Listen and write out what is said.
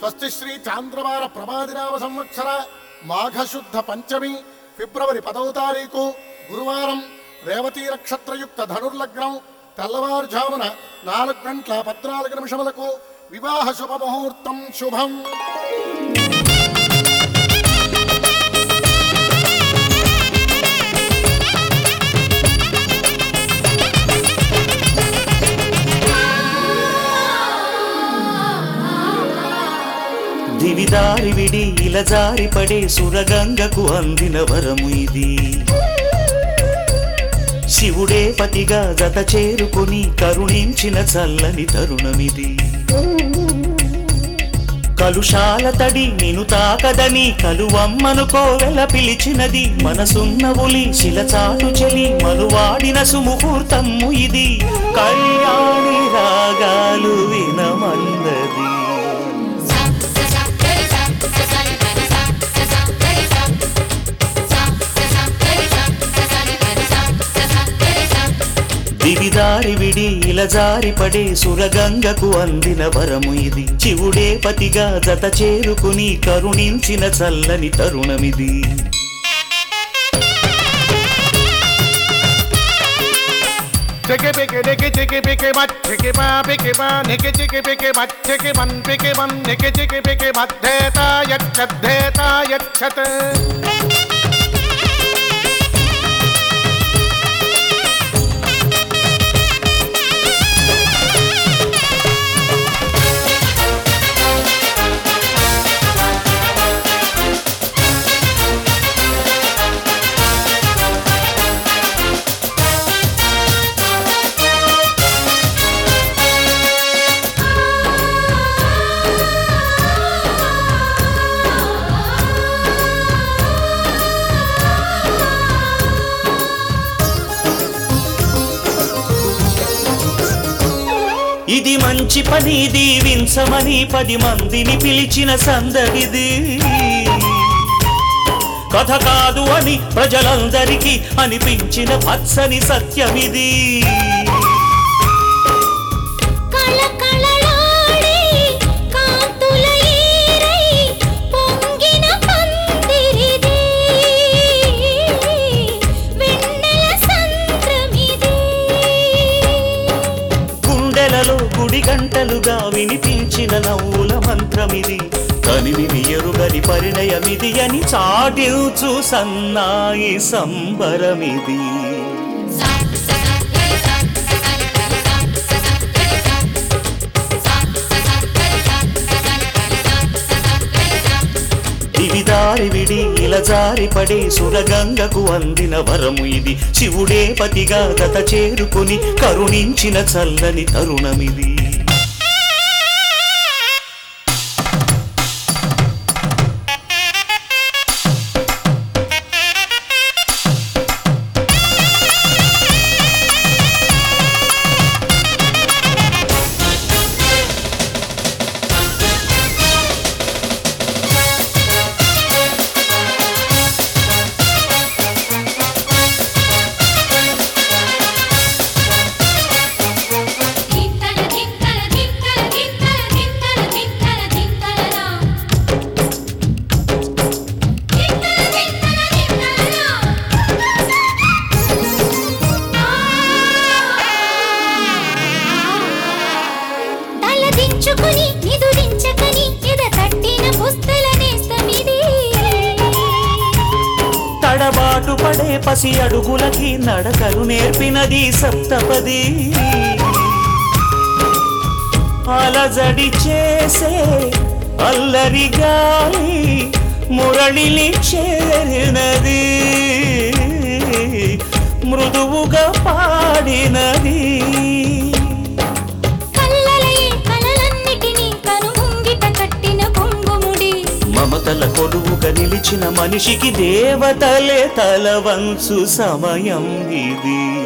స్వస్తి శ్రీ చాంద్రవార ప్రభాదిరామ సంవత్సర మాఘశుద్ధ పంచమి ఫిబ్రవరి పదవ తారీఖు గురువారం రేవతీ నక్షత్రయుక్త ధనుర్లగ్నం తెల్లవారుజామున నాలుగు గంటల పద్నాలుగు నిమిషములకు వివాహ శుభముహూర్తం శుభం దివిదారి విడి ఇలజారి పడే సురగంగకు అందిన వరము ఇది శివుడే పతిగా జత చేరుకొని కరుణించిన చల్లని తరుణమిది కలుషాల తడి నిను తాకదని కలువమ్మను కోవెల పిలిచినది మనసున్న ఉలి శిలచాటు చెలి మనువాడిన సుముహూర్తము ఇది కళ్యాణి రాగాలు వినమందది దివిదారి విడి ఇలజారి పడే సురగంగకు అందిన వరము ఇది శివుడే పతిగా జత చేరుకుని కరుణించిన చల్లని తరుణమిది Chicky picky nicky chicky picky butt chicky ba picky ba nicky chicky picky butt chicky bun picky bun nicky chicky picky butt dheta yachat dheta yachat ఇది మంచి పని దీవించమని పది మందిని పిలిచిన సందడిది కథ కాదు అని ప్రజలందరికీ అనిపించిన పచ్చని సత్యమిది కళకళలాడే కాంతుల ఈరై పొంగిన పందిరిది వెన్నెల సంద్రమిది గుండెలలో గుడి గంటలుగా వినిపించిన నవ్వుల మంత్రమిది కనివిని ఎరుగని పరిణయమిది అని చాటిల్చు సన్నాయి సంబరమిది దివిదారి విడి ఇలజారి పడే సురగంగకు అందిన వరము ఇది శివుడే పతిగా గత చేరుకుని కరుణించిన చల్లని తరుణమిది ధింతల ధింతల ధింతల ధింతల ధింతల ధింతల ధింతలనా ధింతల ధింతల ధింతలనా తల దించుకుని నిదురించకని ఎద తట్టిన పుస్తల నేస్తమిది తడబాటు పడే పసి అడుగులకి నడకలు నేర్పినది సప్తపది అలజడి చేసే అల్లరి గాలి మురళిని చేరినది మృదువుగా పాడినది కల్లలయే కలలన్నిటినీ కనుముంగిట కట్టిన కొంగుముడి మమతల కొలువుగా నిలిచిన మనిషికి దేవతలే తల వంచు సమయం ఇది